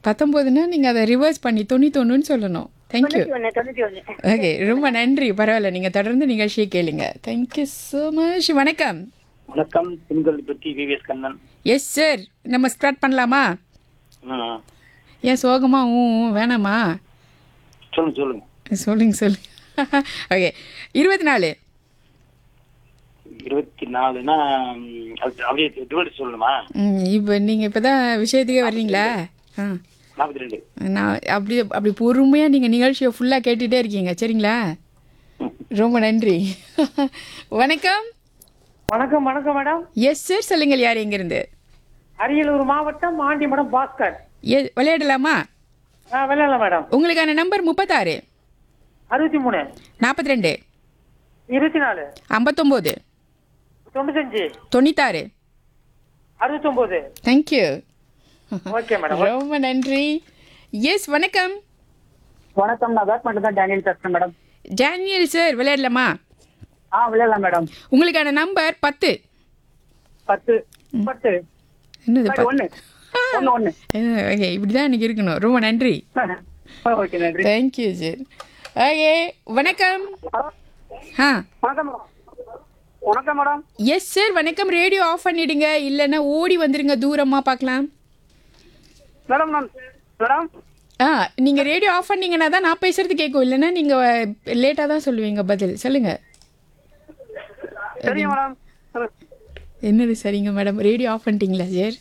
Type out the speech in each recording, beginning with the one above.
பத்தொம்போதுன்னா நீங்கள் அதை ரிவர்ஸ் பண்ணி தொண்ணூத்தொன்னுன்னு சொல்லணும் தேங்க்யூ தொண்ணூத்தி ஒண்ணு தொண்ணூத்தி ஒண்ணு ஓகே ரொம்ப நன்றி பரவாயில்ல நீங்கள் தொடர்ந்து நிகழ்ச்சியை கேளுங்க தேங்க்யூ ஸோ மச் வணக்கம் வணக்கம் திங்கள் பற்றி விவிஎஸ் கண்ணன் எஸ் சார் நம்ம ஸ்டார்ட் பண்ணலாமா ம். ஏன் சோகமா ஊ ஊ, வேணாமா சொல்லுங்க சொல்லுங்க சொல்லுங்க சொல்லுங்க ஓகே இருபத்தி நாலு இருபத்தி நாலுனா ம், அது அப்படியே டிவைட் சொல்லணுமா ம் இப்போ நீங்கள் இப்போ தான் விஷயத்துக்கே வர்றீங்களா ஆ நாற்பத்தி ரெண்டு நான் அப்படி அப்படி பொறுமையாக நீங்கள் நிகழ்ச்சியை ஃபுல்லாக கேட்டுகிட்டே இருக்கீங்க சரிங்களா ரொம்ப நன்றி வணக்கம் வணக்கம் வணக்கம் மேடம் எஸ் சார் சொல்லுங்கள் யார் எங்கேருந்து அரியலூர் மாவட்டம் ஆண்டிமடம் பாஸ்கர் எ விளையாடலாமா ஆ விளையாடலாம் மேடம் உங்களுக்கான நம்பர் முப்பத்தாறு அறுபத்தி மூணு நாற்பத்தி ரெண்டு இருபத்தி நாலு ஐம்பத்தொம்போது தொண்ணூத்தஞ்சு தொண்ணூத்தாறு அறுபத்தொம்போது தேங்க்யூ ஓகே மேடம் ரொம்ப நன்றி எஸ் வணக்கம் வணக்கம் நான் பேட்மிண்டன் தான் டேனியல் பேசுறேன் மேடம் டேனியல் சார் விளையாடலாமா ஆ விளையாடலாம் மேடம் உங்களுக்கான நம்பர் பத்து பத்து பத்து என்னது பத்து ஒண்ணு ஒண்ணு ஒண்ணு ஓகே இப்படி தான் எனக்கு இருக்கணும் ரொம்ப நன்றி ஓகே நன்றி தேங்க்யூ சார் ஓகே வணக்கம் ஆ வணக்கம் மேடம் வணக்கம் மேடம் எஸ் சார் வணக்கம் ரேடியோ ஆஃப் பண்ணிடுங்க இல்லைன்னா ஓடி வந்துருங்க தூரமாக பார்க்கலாம் மேடம் நான் மேடம் ஆ நீங்கள் ரேடியோ ஆஃப் பண்ணீங்கன்னா தான் நான் பேசுறது கேட்கும் இல்லைன்னா நீங்கள் லேட்டாக தான் சொல்லுவீங்க பதில் சொல்லுங்கள் சரிங்க மேடம் என்னது சரிங்க மேடம் ரேடியோ ஆஃப் பண்ணிட்டீங்களா சார்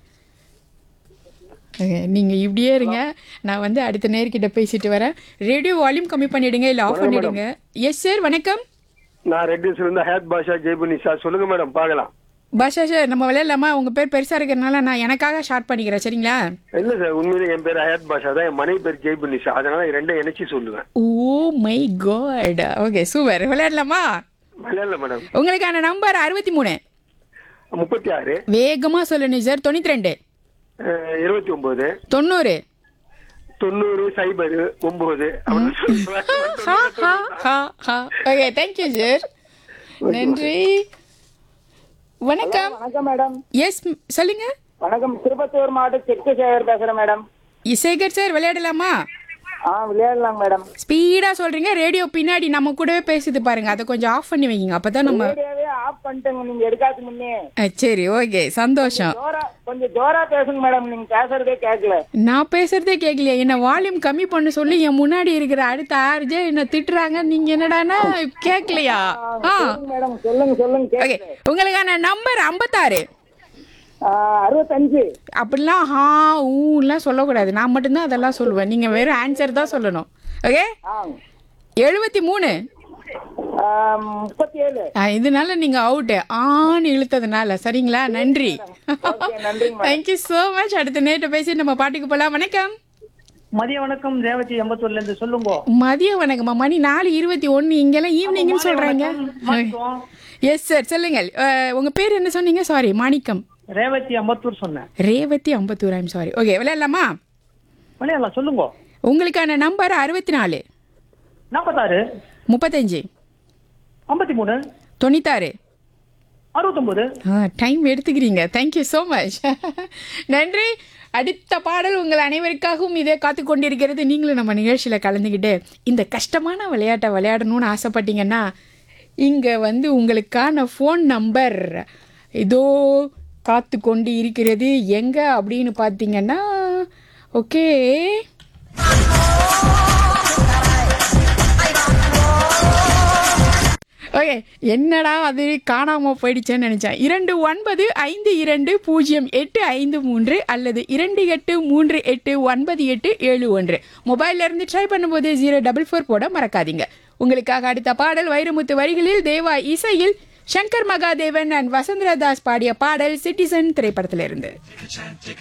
நீங்கள் இப்படியே இருங்க நான் வந்து அடுத்த நேர்கிட்ட பேசிட்டு வரேன் ரேடியோ வால்யூம் கம்மி பண்ணிடுங்க இல்லை ஆஃப் பண்ணிடுங்க எஸ் சார் வணக்கம் நான் ரெட்டிஸ்ல இருந்து ஹேத் பாஷா ஜெய்புனி சார் சொல்லுங்க மேடம் பார்க்கலாம் பாஷா சார் நம்ம விளையாடலாமா உங்கள் பேர் பெருசாக இருக்கிறதுனால நான் எனக்காக ஷார்ட் பண்ணிக்கிறேன் சரிங்களா இல்ல சார் உண்மையிலே என் பேர் ஹயாத் பாஷா தான் என் மனைவி பேர் ஜெய்புனி சார் அதனால ரெண்டையும் இணைச்சி சொல்லுவேன் oh my god okay super விளையாடலாமா விளையாடல மேடம் உங்களுக்கான நம்பர் அறுபத்தி மூணு முப்பத்தி ஆறு வேகமாக சொல்லணும் சார் தொண்ணூற்றி ரெண்டு இருபத்தி ஒன்பது தொண்ணூறு தொண்ணூறு சைபர் ஒன்பது ஹா ஹா ஹா ஹா ஓகே தேங்க்யூ சார் நன்றி வணக்கம் வணக்கம் மேடம் எஸ் சொல்லுங்க வணக்கம் திருப்பத்தூர் மாவட்டம் தெற்கு சேகர் பேசுறேன் மேடம் சேகர் சார் விளையாடலாமா ஆ விளையாடலாம் மேடம் ஸ்பீடா சொல்றீங்க ரேடியோ பின்னாடி நம்ம கூடவே பேசுது பாருங்க அதை கொஞ்சம் ஆஃப் பண்ணி வைங்க அப்பதான் நம்ம ரேடியோவே ஆஃப் பண்ணிட்டேங்க நீங்க எடுக்காத முன்னே அஹ், சரி ஓகே சந்தோஷம் ஜோரா கொஞ்சம் ஜோரா பேசுங்க மேடம் நீங்க பேசுறதே கேட்கல நான் பேசுறதே கேட்கலையா என்ன வால்யூம் கம்மி பண்ண சொல்லி என் முன்னாடி இருக்கிற அடுத்த ஆர்ஜே என்ன திட்டுறாங்க நீங்க என்னடானா கேட்கலையா ஆ மேடம் சொல்லுங்க சொல்லுங்க ஓகே உங்களுக்கான நம்பர் ஐம்பத்தாறு அறுபத்தஞ்சு அப்படிலாம் ஹா ஊலாம் சொல்லக்கூடாது நான் மட்டும்தான் அதெல்லாம் சொல்லுவேன் நீங்கள் வெறும் ஆன்சர் தான் சொல்லணும் ஓகே எழுபத்தி மூணு முப்பத்தி ஏழு இதனால நீங்கள் அவுட்டு ஆன்னு இழுத்ததுனால சரிங்களா நன்றி நன்றிங்க தேங்க்யூ ஸோ மச் அடுத்த நேற்று பேசி நம்ம பாட்டுக்கு போகலாம் வணக்கம் மதிய வணக்கம் ரேவதி எம்பத்தூர்ல இருந்து சொல்லுங்க மதிய வணக்கம்மா மணி நாலு இருபத்தி ஒன்று இங்கெல்லாம் ஈவினிங்னு சொல்கிறாங்க வணக்கம். எஸ் சார் சொல்லுங்கள் அஹ், உங்க பேர் என்ன சொன்னீங்க சாரி மாணிக்கம் ரேவதி அம்பத்தூர் சொன்னேன் Revathi Ambattur I'm sorry okay விளையாடலாமா விளையாடலாம் சொல்லுங்க உங்களுக்கான நம்பர் அறுபத்தி நாலு நாற்பத்தாறு முப்பத்தஞ்சு ஐம்பத்தி மூணு தொண்ணூத்தாறு அறுபத்தொம்போது ஆ டைம் எடுத்துக்கிறீங்க தேங்க்யூ ஸோ மச் நன்றி அடுத்த பாடல் உங்கள் அனைவருக்காகவும் இதே காத்து கொண்டிருக்கிறது நீங்களும் நம்ம நிகழ்ச்சியில் கலந்துக்கிட்டு இந்த கஷ்டமான விளையாட்டை விளையாடணும்னு ஆசைப்பட்டீங்கன்னா இங்கே வந்து உங்களுக்கான ஃபோன் நம்பர் இதோ காத்து கொண்டு இருக்கிறது எங்கே அப்படின்னு பார்த்தீங்கன்னா ஓகே ஓகே என்னடா அது காணாமல் போயிடுச்சேன்னு நினச்சேன் இரண்டு ஒன்பது ஐந்து இரண்டு பூஜ்ஜியம் எட்டு ஐந்து மூன்று அல்லது இரண்டு எட்டு மூன்று எட்டு ஒன்பது எட்டு ஏழு ஒன்று மொபைல்ல இருந்து ட்ரை பண்ணும்போது ஜீரோ டபுள் ஃபோர் போட மறக்காதீங்க உங்களுக்காக அடுத்த பாடல் வைரமுத்து வரிகளில் தேவா இசையில் சங்கர் மகாதேவன் அண்ட் வசந்தரதாஸ் பாடிய பாடல் சிட்டிசன் திரைப்படத்திலிருந்து